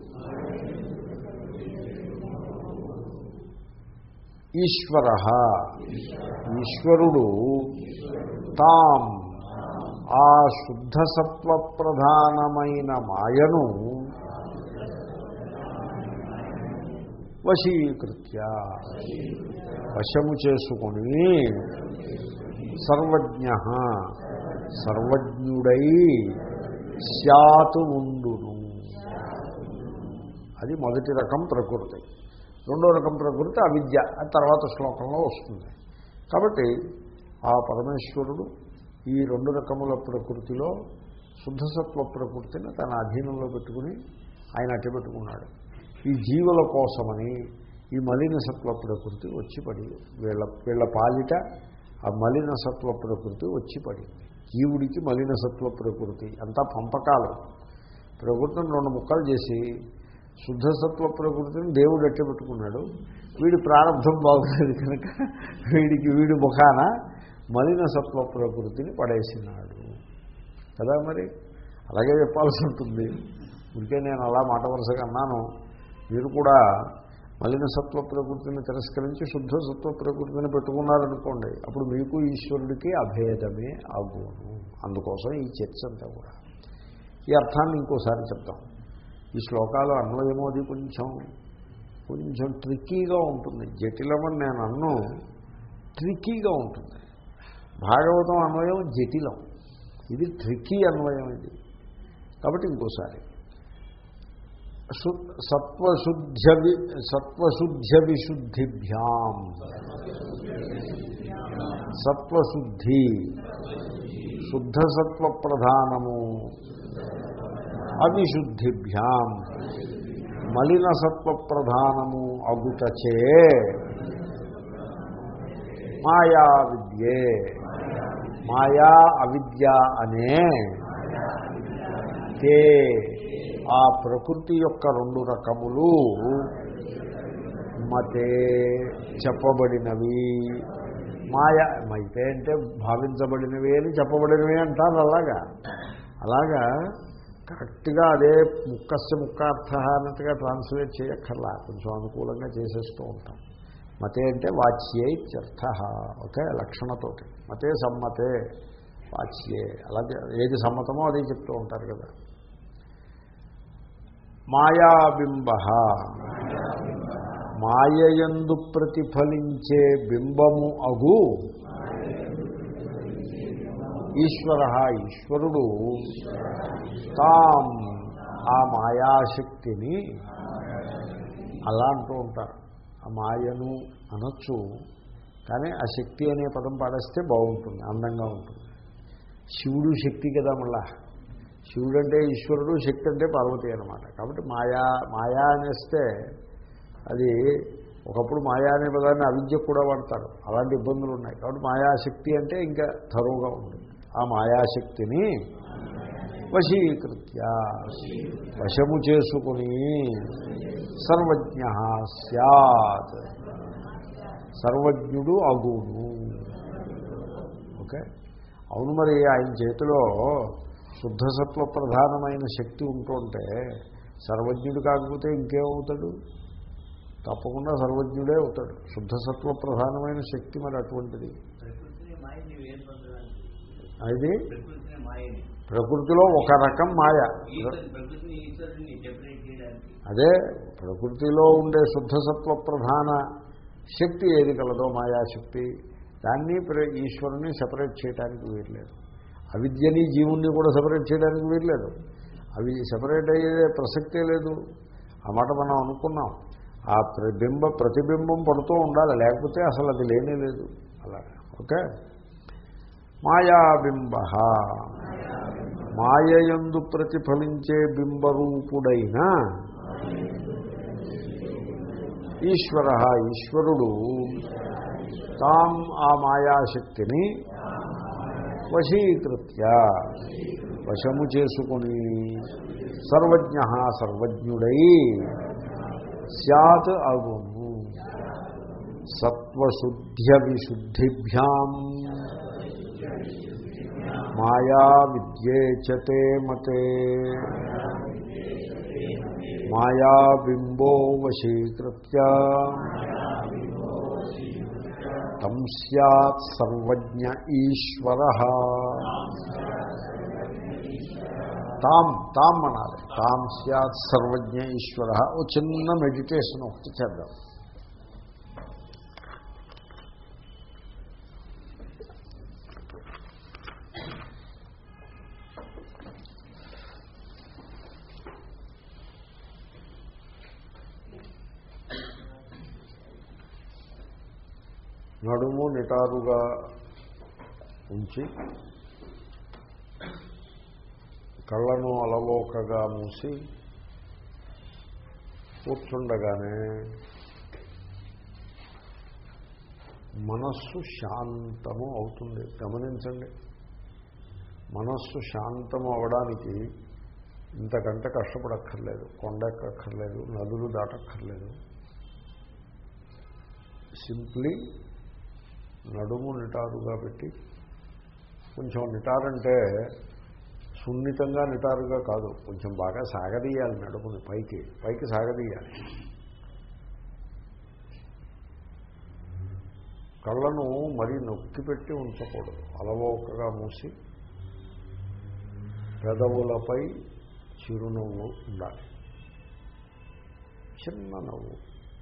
ఈశ్వర ఈశ్వరుడు తాం ఆ శుద్ధ సత్వ ప్రధానమైన మాయను వశీకృత్య వశము చేసుకొని సర్వజ్ఞ సర్వజ్ఞుడై శాతు ఉండును అది మొదటి రకం ప్రకృతి రెండో రకం ప్రకృతి అవిద్య అది తర్వాత శ్లోకంలో వస్తుంది కాబట్టి ఆ పరమేశ్వరుడు ఈ రెండు రకముల ప్రకృతిలో శుద్ధసత్వ ప్రకృతిని తన అధీనంలో పెట్టుకుని ఆయన అట్టి పెట్టుకున్నాడు ఈ జీవుల కోసమని ఈ మలిన సత్వ ప్రకృతి వచ్చి పడి వీళ్ళ వీళ్ళ పాలిట ఆ మలిన సత్వ ప్రకృతి వచ్చి పడింది జీవుడికి మలిన సత్వ ప్రకృతి అంతా పంపకాలు ప్రకృతిని రెండు ముక్కలు చేసి శుద్ధ సత్వ ప్రకృతిని దేవుడు అట్టి పెట్టుకున్నాడు వీడి ప్రారంభం బాగుంది కనుక వీడికి వీడి ముఖాన మలిన సత్వ ప్రకృతిని పడేసినాడు కదా మరి అలాగే చెప్పాల్సి ఉంటుంది ఇంకే నేను అలా మాట వరుసగా అన్నాను మీరు కూడా మలిన సత్వ ప్రకృతిని తిరస్కరించి శుద్ధ సత్వ ప్రకృతిని పెట్టుకున్నారనుకోండి అప్పుడు మీకు ఈశ్వరుడికి అభేదమే అగును అందుకోసం ఈ చర్చ అంతా కూడా ఈ అర్థాన్ని ఇంకోసారి చెప్తాం ఈ శ్లోకాలు అన్వయమోది కొంచెం కొంచెం ట్రిక్కీగా ఉంటుంది జటిలమని నేను అన్ను ట్రిక్కీగా ఉంటుంది భాగవతం అన్వయం జటిలం ఇది ట్రిక్కీ అన్వయం ఇది కాబట్టి ఇంకోసారి సత్వశుద్ధ్య వి సత్వశుద్ధ్య విశుద్ధిభ్యాం సత్వశుద్ధి శుద్ధ సత్వ ప్రధానము అవిశుద్ధిభ్యాం మలిన సత్వ ప్రధానము అగుటచే మాయా విద్యే మాయా అవిద్య అనే తే ఆ ప్రకృతి యొక్క రెండు రకములు మతే చెప్పబడినవి మాయ మైతే అంటే భావించబడినవి అని చెప్పబడినవి అంటారు అలాగా అలాగా కరెక్ట్గా అదే ముక్కస్య ముక్కార్థ అన్నట్టుగా ట్రాన్స్లేట్ చేయక్కర్లా కొంచెం అనుకూలంగా చేసేస్తూ ఉంటాం మతే అంటే వాచ్యే ఇత్యర్థ ఓకే లక్షణతోటి మతే సమ్మతే వాచ్యే అలాగే ఏది సమ్మతమో అదే చెప్తూ ఉంటారు కదా మాయాబింబ మాయయందు ప్రతిఫలించే బింబము అగు ఈశ్వర ఈశ్వరుడు తాం ఆ మాయాశక్తిని అలా అంటూ ఉంటారు ఆ మాయను అనొచ్చు కానీ ఆ శక్తి అనే పదం పాడేస్తే బాగుంటుంది అందంగా ఉంటుంది శివుడు శక్తి కదా మళ్ళా శివుడు అంటే ఈశ్వరుడు శక్తి అంటే పార్వతి అనమాట కాబట్టి మాయా మాయా అనేస్తే అది ఒకప్పుడు మాయా అనే పదాన్ని అవిద్య కూడా వాడతారు అలాంటి ఇబ్బందులు ఉన్నాయి కాబట్టి మాయాశక్తి అంటే ఇంకా తరువుగా ఉంటుంది ఆ మాయాశక్తిని వశీకృత్య వశము చేసుకుని సర్వజ్ఞ సత్ సర్వజ్ఞుడు అగును ఓకే అవును మరి ఆయన చేతిలో శుద్ధసత్వ ప్రధానమైన శక్తి ఉంటుంటే సర్వజ్ఞుడు కాకపోతే ఇంకేమవుతాడు తప్పకుండా సర్వజ్ఞుడే అవుతాడు శుద్ధసత్వ ప్రధానమైన శక్తి మరి అటువంటిది ప్రకృతిని మాయని వేరుపరచడానికి అది ప్రకృతిని మాయని ప్రకృతిలో ఒక రకం మాయ ఈశ్వరు ప్రకృతిని ఈశ్వరుని సెపరేట్ చేయడానికి అదే ప్రకృతిలో ఉండే శుద్ధసత్వ ప్రధాన శక్తి ఏది కలదో మాయాశక్తి దాన్ని ప్ర- ఈశ్వరుని సెపరేట్ చేయడానికి వీల్లేదు అవిద్యని జీవుణ్ణి కూడా సెపరేట్ చేయడానికి వీల్లేదు అవి సెపరేట్ అయ్యే ప్రసక్తే లేదు ఆ మాట మనం అనుకున్నాం ఆ ప్రబింబ ప్రతిబింబం పడుతూ ఉండాలి లేకపోతే అసలు అది లేనే లేదు అలా ఓకే మాయాబింబ మాయయందు ప్రతిఫలించే బింబరూపుడైన ఈశ్వర ఈశ్వరుడు తాం ఆ మాయాశక్తిని వశీకృత్య వశము చేసుకుని సర్వజ్ఞ సర్వజ్ఞుడై సత్ అగును సత్వశుద్ధ్య విశుద్ధిభ్యాం మాయా విద్యేచతే మతే మాయాబింబో వశీకృత్య తం సత్ సర్వజ్ఞ ఈశ్వర తాం తాం అనాలి తాం సత్ సర్వజ్ఞ ఈశ్వర ఓ చిన్న మెడిటేషన్ ఒకటి చేద్దాం నడుము నిటారుగా ఉంచి కళ్ళను అలవోకగా మూసి కూర్చుండగానే మనస్సు శాంతము అవుతుంది గమనించండి మనస్సు శాంతము అవడానికి ఇంతకంటే కష్టపడక్కర్లేదు కొండ ఎక్కక్కర్లేదు నదులు దాటక్కర్లేదు సింప్లీ నడుము నిటారుగా పెట్టి కొంచెం నిటారంటే సున్నితంగా నిటారుగా కాదు కొంచెం బాగా సాగదీయాలి నడుముని పైకి పైకి సాగదీయాలి కళ్ళను మరీ నొక్కి పెట్టి ఉంచకూడదు అలవోకగా మూసి పెదవులపై చిరునవ్వు ఉండాలి చిన్న నవ్వు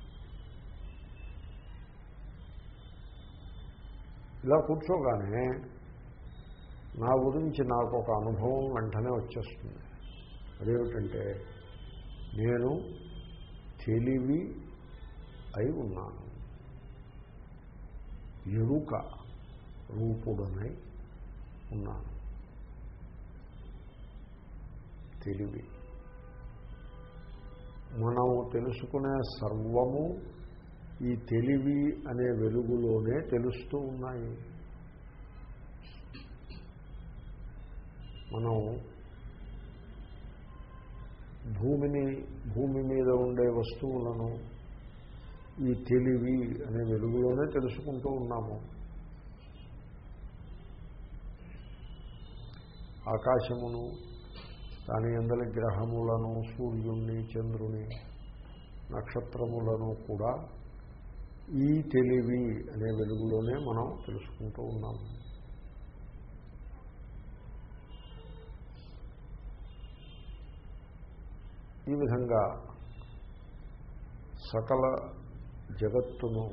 ఇలా కూర్చోగానే నా గురించి నాకు ఒక అనుభవం వెంటనే వచ్చేస్తుంది అదేమిటంటే నేను తెలివి అయి ఉన్నాను ఎరుక రూపుడనై ఉన్నాను తెలివి మనం తెలుసుకునే సర్వము ఈ తెలివి అనే వెలుగులోనే తెలుస్తూ ఉన్నాయి మనం భూమిని భూమి మీద ఉండే వస్తువులను ఈ తెలివి అనే వెలుగులోనే తెలుసుకుంటూ ఉన్నాము ఆకాశమును దాని అందరి గ్రహములను సూర్యుణ్ణి చంద్రుని నక్షత్రములను కూడా ఈ తెలివి అనే వెలుగులోనే మనం తెలుసుకుంటూ ఉన్నాము ఈ విధంగా సకల జగత్తును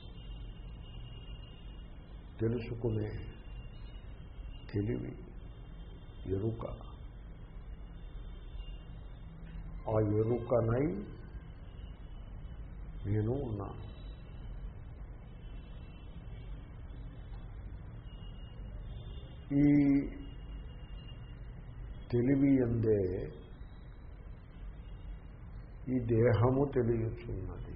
తెలుసుకునే తెలివి ఎరుక ఆ ఎరుకనై నేను ఉన్నాను ఈ తెలివి ఎందే ఈ దేహము తెలియచున్నది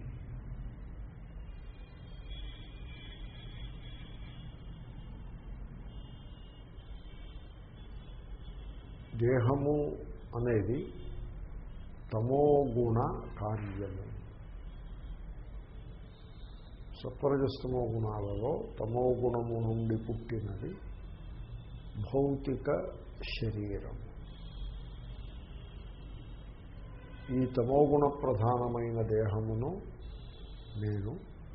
దేహము అనేది తమోగుణ కార్యము సత్వరజస్తమో గుణాలలో తమో గుణము నుండి పుట్టినది భౌతిక శరీరం ఈ తమోగుణ ప్రధానమైన దేహమును నేను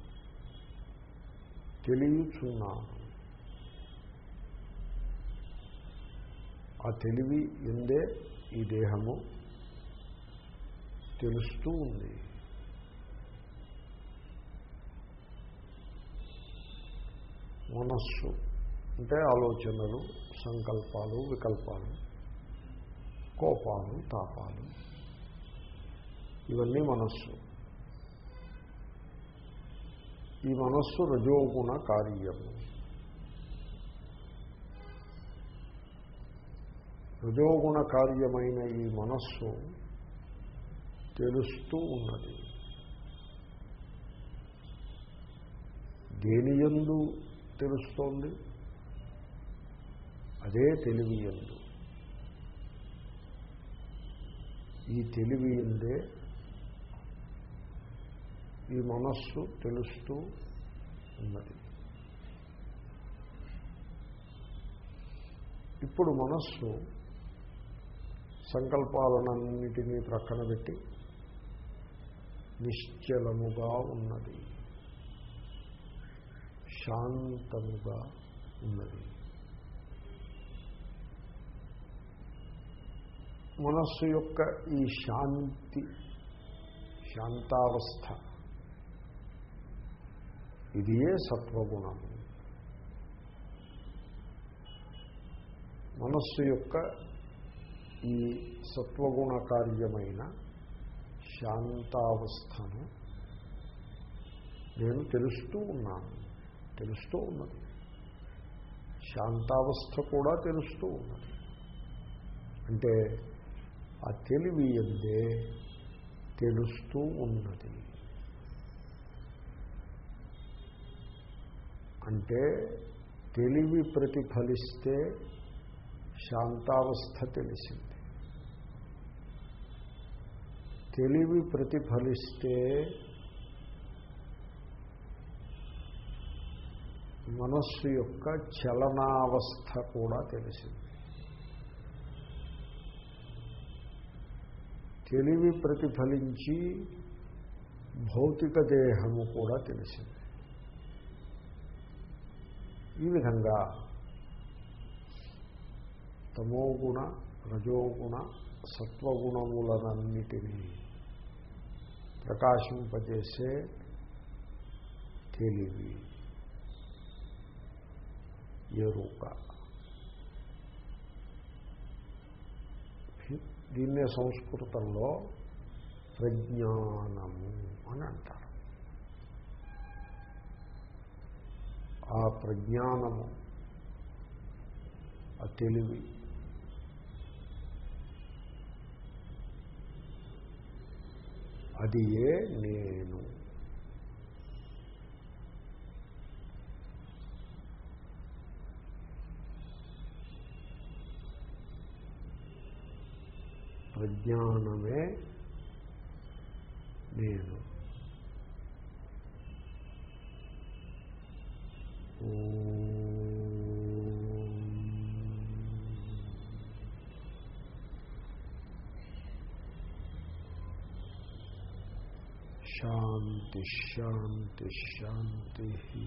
తెలియచున్నాను ఆ తెలివి ఎందే ఈ దేహము తెలుస్తూ ఉంది మనస్సు అంటే ఆలోచనలు సంకల్పాలు వికల్పాలు కోపాలు తాపాలు ఇవన్నీ మనస్సు ఈ మనస్సు రజోగుణ కార్యము రజోగుణ కార్యమైన ఈ మనస్సు తెలుస్తూ ఉన్నది దేనియందు తెలుస్తోంది అదే తెలివి ఎందు ఈ తెలివి ఎందే ఈ మనస్సు తెలుస్తూ ఉన్నది ఇప్పుడు మనస్సు సంకల్పాలనన్నిటినీ ప్రక్కన పెట్టి నిశ్చలముగా ఉన్నది శాంతముగా ఉన్నది మనస్సు యొక్క ఈ శాంతి శాంతావస్థ ఇది ఏ సత్వగుణము మనస్సు యొక్క ఈ సత్వగుణ కార్యమైన శాంతావస్థను నేను తెలుస్తూ ఉన్నాను తెలుస్తూ ఉన్నది శాంతావస్థ కూడా తెలుస్తూ ఉన్నది అంటే ఆ తెలివి ఎందే తెలుస్తూ ఉన్నది అంటే తెలివి ప్రతిఫలిస్తే శాంతావస్థ తెలిసింది తెలివి ప్రతిఫలిస్తే మనస్సు యొక్క చలనావస్థ కూడా తెలిసింది తెలివి ప్రతిఫలించి భౌతిక దేహము కూడా తెలిసింది ఈ విధంగా తమోగుణ రజోగుణ సత్వగుణములనన్నిటినీ ప్రకాశింపజేసే తెలివి ఎరుక దీన్నే సంస్కృతంలో ప్రజ్ఞానము అని అంటారు ఆ ప్రజ్ఞానము ఆ తెలివి అది ఏ నేను ప్రజ్ఞానమే నేను శాంతి శాంతి శాంతి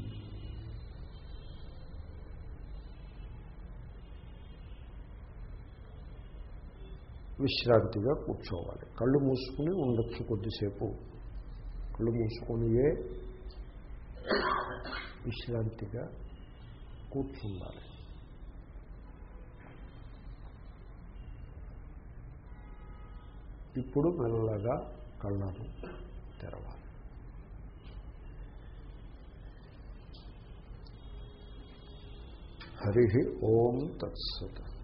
విశ్రాంతిగా కూర్చోవాలి కళ్ళు మూసుకుని ఉండొచ్చు కొద్దిసేపు కళ్ళు మూసుకునియే విశ్రాంతిగా కూర్చుండాలి ఇప్పుడు మెల్లగా కళ్ళను తెరవాలి హరి ఓం తత్సత్